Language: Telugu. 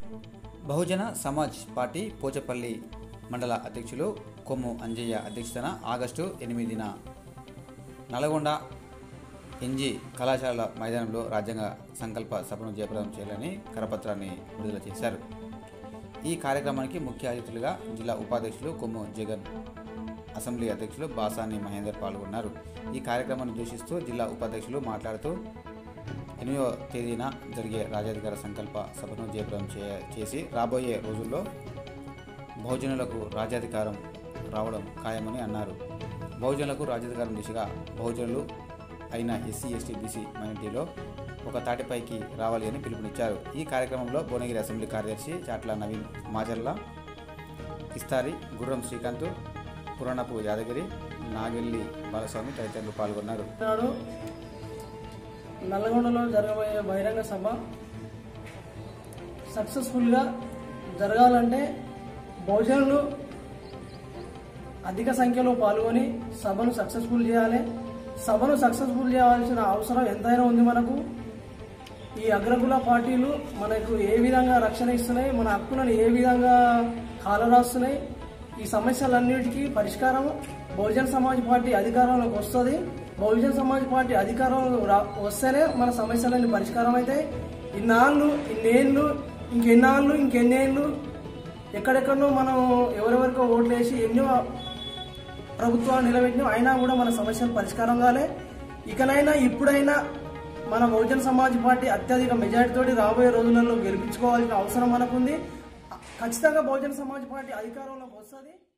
బహుజన సమాజ్ పార్టీ పోచపల్లి మండల అధ్యక్షులు కొమ్ము అంజయ్య అధ్యక్షతన ఆగస్టు ఎనిమిదిన నల్గొండ ఎన్జీ కళాశాల మైదానంలో రాజ్యాంగ సంకల్ప సభను జయప్రదం చేయాలని కరపత్రాన్ని విడుదల చేశారు ఈ కార్యక్రమానికి ముఖ్య అతిథులుగా జిల్లా ఉపాధ్యక్షులు కొమ్ము జగన్ అసెంబ్లీ అధ్యక్షులు బాసాని మహేందర్ పాల్గొన్నారు ఈ కార్యక్రమాన్ని దూషిస్తూ జిల్లా ఉపాధ్యక్షులు మాట్లాడుతూ ఎనిమిదవ తేదీన జరిగే రాజ్యాధికార సంకల్ప సభను జయప్రదం చే చేసి రాబోయే రోజుల్లో బహుజనులకు రాజ్యాధికారం రావడం ఖాయమని అన్నారు బహుజనులకు రాజ్యాధికారం దిశగా బహుజనులు అయిన ఎస్సీ ఎస్టీ బీసీ మైనార్టీలో ఒక తాటిపైకి రావాలి అని పిలుపునిచ్చారు ఈ కార్యక్రమంలో భువనగిరి అసెంబ్లీ కార్యదర్శి చాట్ల నవీన్ మాచర్ల ఇస్తారి గుర్రం శ్రీకాంత్ పురాణపు యాదగిరి నాగెల్లి బాలస్వామి తదితరులు పాల్గొన్నారు నాడు నల్లగొండలో జరగబోయే బహిరంగ సభ సక్సెస్ఫుల్గా జరగాలంటే బహుజనులు అధిక సంఖ్యలో పాల్గొని సభను సక్సెస్ఫుల్ చేయాలి సభను సక్సెస్ఫుల్ చేయాల్సిన అవసరం ఎంతైనా ఉంది మనకు ఈ అగ్రకుల పార్టీలు మనకు ఏ విధంగా రక్షణ ఇస్తున్నాయి మన హక్కులను ఏ విధంగా కాలరాస్తున్నాయి ఈ సమస్యలన్నిటికీ పరిష్కారం బహుజన సమాజ్ పార్టీ అధికారంలోకి వస్తుంది బహుజన సమాజ్ పార్టీ అధికారంలో రా- వస్తేనే మన సమస్యలన్నీ పరిష్కారం అవుతాయి ఇన్నాళ్ళు ఇన్నేళ్ళు ఇంకెన్నాళ్ళు ఇంకెన్నేళ్ళు ఎక్కడెక్కడో మనం ఎవరెవరికో ఓట్లు వేసి ఎన్నో ప్రభుత్వాలు నిలబెట్టిన అయినా కూడా మన సమస్యలు పరిష్కారం కాలే ఇకనైనా ఇప్పుడైనా మన బహుజన సమాజ్ పార్టీ అత్యధిక మెజారిటీతోటి రాబోయే రోజులలో గెలిపించుకోవాల్సిన అవసరం మనకుంది ఖచ్చితంగా బహుజన సమాజ్ పార్టీ అధికారంలోకి వస్తుంది